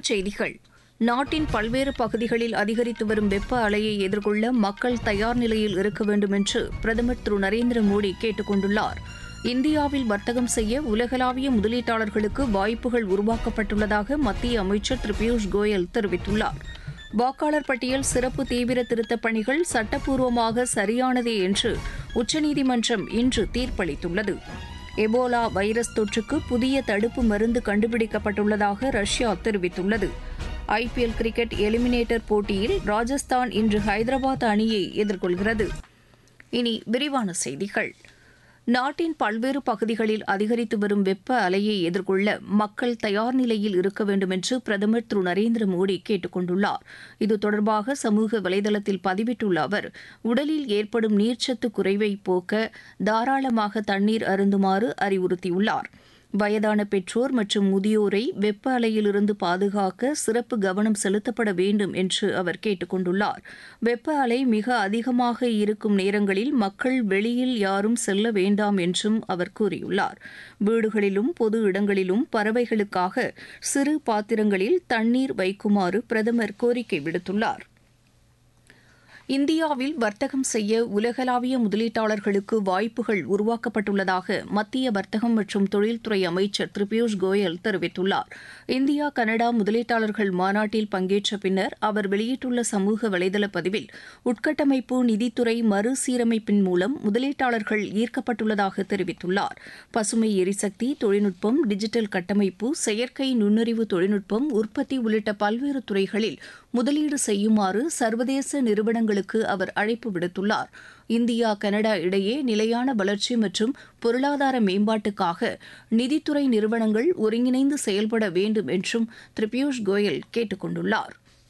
தலைப்புச் செய்திகள் நாட்டின் பல்வேறு பகுதிகளில் அதிகரித்து வரும் வெப்ப அலையை எதிர்கொள்ள மக்கள் தயார் நிலையில் இருக்க வேண்டும் என்று பிரதமர் திரு நரேந்திர மோடி கேட்டுக் கொண்டுள்ளார் இந்தியாவில் வர்த்தகம் செய்ய உலகளாவிய முதலீட்டாளர்களுக்கு வாய்ப்புகள் உருவாக்கப்பட்டுள்ளதாக மத்திய அமைச்சர் திரு பியூஷ் கோயல் தெரிவித்துள்ளார் வாக்காளர் பட்டியல் சிறப்பு தீவிர திருத்தப் பணிகள் சட்டப்பூர்வமாக சரியானதே என்று உச்சநீதிமன்றம் இன்று தீர்ப்பளித்துள்ளது எபோலா வைரஸ் தொற்றுக்கு புதிய தடுப்பு மருந்து கண்டுபிடிக்கப்பட்டுள்ளதாக ரஷ்யா தெரிவித்துள்ளது ஐபிஎல் கிரிக்கெட் எலிமினேட்டர் போட்டியில் ராஜஸ்தான் இன்று ஹைதராபாத் அணியை எதிர்கொள்கிறது இனி விரிவான செய்திகள் நாட்டின் பல்வேறு பகுதிகளில் அதிகரித்து வரும் வெப்ப அலையை எதிர்கொள்ள மக்கள் தயார் நிலையில் இருக்க வேண்டும் என்று பிரதமர் திரு நரேந்திர மோடி கேட்டுக் கொண்டுள்ளார் இது தொடர்பாக சமூக வலைதளத்தில் பதிவிட்டுள்ள அவர் உடலில் ஏற்படும் நீர்ச்சத்து குறைவை போக்க தாராளமாக தண்ணீர் அருந்துமாறு அறிவுறுத்தியுள்ளார் வயதான பெற்றோர் மற்றும் முதியோரை வெப்ப அலையிலிருந்து பாதுகாக்க சிறப்பு கவனம் செலுத்தப்பட வேண்டும் என்று அவர் கேட்டுக் கொண்டுள்ளார் வெப்ப அலை மிக அதிகமாக இருக்கும் நேரங்களில் மக்கள் வெளியில் யாரும் செல்ல வேண்டாம் என்றும் அவர் கூறியுள்ளார் வீடுகளிலும் பொது இடங்களிலும் பறவைகளுக்காக சிறு பாத்திரங்களில் தண்ணீர் வைக்குமாறு பிரதமர் கோரிக்கை விடுத்துள்ளார் இந்தியாவில் வர்த்தகம் செய்ய உலகளாவிய முதலீட்டாளர்களுக்கு வாய்ப்புகள் உருவாக்கப்பட்டுள்ளதாக மத்திய வர்த்தகம் மற்றும் தொழில்துறை அமைச்சர் திரு பியூஷ் கோயல் தெரிவித்துள்ளார் இந்தியா கனடா முதலீட்டாளர்கள் மாநாட்டில் பங்கேற்ற பின்னர் அவர் வெளியிட்டுள்ள சமூக வலைதள பதிவில் உட்கட்டமைப்பு நிதித்துறை மறுசீரமைப்பின் மூலம் முதலீட்டாளர்கள் ஈர்க்கப்பட்டுள்ளதாக தெரிவித்துள்ளார் பசுமை எரிசக்தி தொழில்நுட்பம் டிஜிட்டல் கட்டமைப்பு செயற்கை நுண்ணறிவு தொழில்நுட்பம் உற்பத்தி உள்ளிட்ட பல்வேறு துறைகளில் முதலீடு செய்யுமாறு சர்வதேச நிறுவனங்களுக்கு அவர் அழைப்பு விடுத்துள்ளார் இந்தியா கனடா இடையே நிலையான வளர்ச்சி மற்றும் பொருளாதார மேம்பாட்டுக்காக நிதித்துறை நிறுவனங்கள் ஒருங்கிணைந்து செயல்பட வேண்டும் என்றும் திரு பியூஷ் கோயல் கேட்டுக் கொண்டுள்ளார்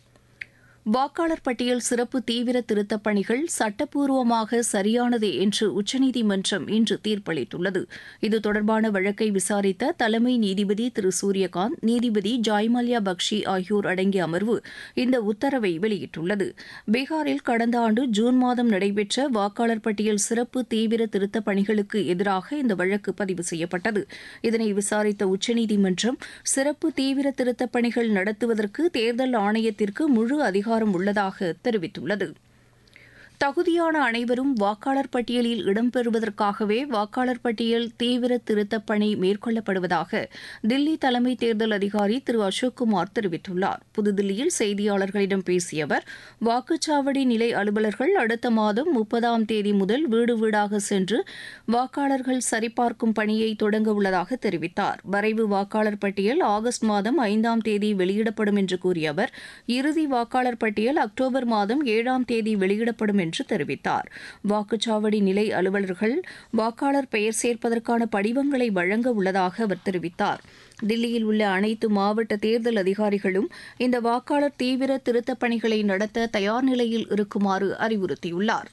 வாக்காளர் பட்டியல் சிறப்பு தீவிர திருத்தப் பணிகள் சட்டப்பூர்வமாக சரியானதே என்று உச்சநீதிமன்றம் இன்று தீர்ப்பளித்துள்ளது இது தொடர்பான வழக்கை விசாரித்த தலைமை நீதிபதி திரு சூரியகாந்த் நீதிபதி ஜாய்மல்யா பக்ஷி ஆகியோர் அடங்கிய அமர்வு இந்த உத்தரவை வெளியிட்டுள்ளது பீகாரில் கடந்த ஆண்டு ஜூன் மாதம் நடைபெற்ற வாக்காளர் பட்டியல் சிறப்பு தீவிர திருத்தப் பணிகளுக்கு எதிராக இந்த வழக்கு பதிவு செய்யப்பட்டது இதனை விசாரித்த உச்சநீதிமன்றம் சிறப்பு தீவிர திருத்தப் பணிகள் நடத்துவதற்கு தேர்தல் ஆணையத்திற்கு முழு அதிகாரம் அதிகாரம் உள்ளதாக தெரிவித்துள்ளது தகுதியான அனைவரும் வாக்காளர் பட்டியலில் இடம்பெறுவதற்காகவே வாக்காளர் பட்டியல் தீவிர திருத்தப் பணி மேற்கொள்ளப்படுவதாக தில்லி தலைமை தேர்தல் அதிகாரி திரு அசோக்குமார் தெரிவித்துள்ளார் புதுதில்லியில் செய்தியாளர்களிடம் பேசிய அவர் வாக்குச்சாவடி நிலை அலுவலர்கள் அடுத்த மாதம் முப்பதாம் தேதி முதல் வீடு வீடாக சென்று வாக்காளர்கள் சரிபார்க்கும் பணியை தொடங்க உள்ளதாக தெரிவித்தார் வரைவு வாக்காளர் பட்டியல் ஆகஸ்ட் மாதம் ஐந்தாம் தேதி வெளியிடப்படும் என்று கூறிய அவர் இறுதி வாக்காளர் பட்டியல் அக்டோபர் மாதம் ஏழாம் தேதி வெளியிடப்படும் என்று தெரிவித்தார் வாக்குச்சாவடி நிலை அலுவலர்கள் வாக்காளர் பெயர் சேர்ப்பதற்கான படிவங்களை வழங்க உள்ளதாக அவர் தெரிவித்தார் தில்லியில் உள்ள அனைத்து மாவட்ட தேர்தல் அதிகாரிகளும் இந்த வாக்காளர் தீவிர திருத்தப் பணிகளை நடத்த தயார் நிலையில் இருக்குமாறு அறிவுறுத்தியுள்ளார்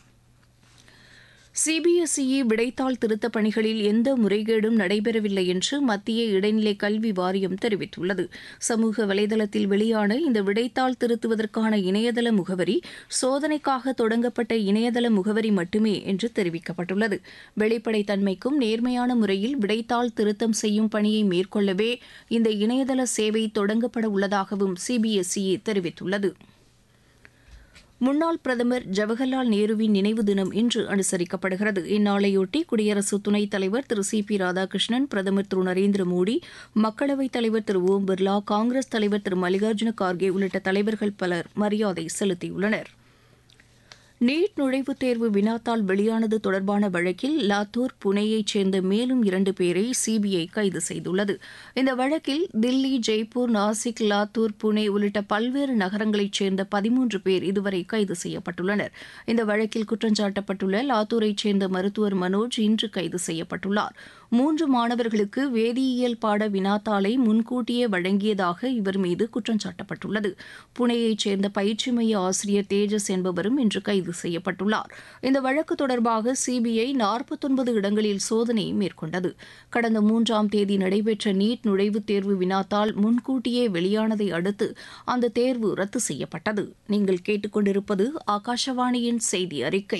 சிபிஎஸ்இ விடைத்தாள் திருத்தப் பணிகளில் எந்த முறைகேடும் நடைபெறவில்லை என்று மத்திய இடைநிலை கல்வி வாரியம் தெரிவித்துள்ளது சமூக வலைதளத்தில் வெளியான இந்த விடைத்தாள் திருத்துவதற்கான இணையதள முகவரி சோதனைக்காக தொடங்கப்பட்ட இணையதள முகவரி மட்டுமே என்று தெரிவிக்கப்பட்டுள்ளது வெளிப்படைத்தன்மைக்கும் நேர்மையான முறையில் விடைத்தாள் திருத்தம் செய்யும் பணியை மேற்கொள்ளவே இந்த இணையதள சேவை தொடங்கப்பட உள்ளதாகவும் சிபிஎஸ்இ தெரிவித்துள்ளது முன்னாள் பிரதமர் ஜவஹர்லால் நேருவின் நினைவு தினம் இன்று அனுசரிக்கப்படுகிறது இந்நாளையொட்டி குடியரசு துணைத் தலைவர் திரு சி பி ராதாகிருஷ்ணன் பிரதமர் திரு நரேந்திர மோடி மக்களவைத் தலைவர் திரு ஓம் பிர்லா காங்கிரஸ் தலைவர் திரு மல்லிகார்ஜுன கார்கே உள்ளிட்ட தலைவர்கள் பலர் மரியாதை செலுத்தியுள்ளனர் நீட் நுழைவுத் தேர்வு வினாத்தாள் வெளியானது தொடர்பான வழக்கில் லாத்தூர் புனேயைச் சேர்ந்த மேலும் இரண்டு பேரை சிபிஐ கைது செய்துள்ளது இந்த வழக்கில் தில்லி ஜெய்ப்பூர் நாசிக் லாத்தூர் புனே உள்ளிட்ட பல்வேறு நகரங்களைச் சேர்ந்த பதிமூன்று பேர் இதுவரை கைது செய்யப்பட்டுள்ளனர் இந்த வழக்கில் குற்றஞ்சாட்டப்பட்டுள்ள லாத்தூரைச் சேர்ந்த மருத்துவர் மனோஜ் இன்று கைது செய்யப்பட்டுள்ளார் மூன்று மாணவர்களுக்கு வேதியியல் பாட வினாத்தாளை முன்கூட்டியே வழங்கியதாக இவர் மீது குற்றஞ்சாட்டப்பட்டுள்ளது புனேயைச் சேர்ந்த பயிற்சி மைய ஆசிரியர் தேஜஸ் என்பவரும் இன்று கைது செய்யப்பட்டுள்ளார் இந்த வழக்கு தொடர்பாக சிபிஐ நாற்பத்தொன்பது இடங்களில் சோதனை மேற்கொண்டது கடந்த மூன்றாம் தேதி நடைபெற்ற நீட் நுழைவுத் தேர்வு வினாத்தால் முன்கூட்டியே வெளியானதை அடுத்து அந்த தேர்வு ரத்து செய்யப்பட்டது நீங்கள் கேட்டுக்கொண்டிருப்பது ஆகாஷவாணியின் செய்தி அறிக்கை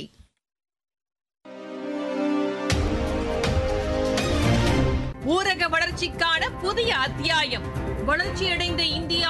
ஊரக வளர்ச்சிக்கான புதிய அத்தியாயம் வளர்ச்சியடைந்த இந்தியா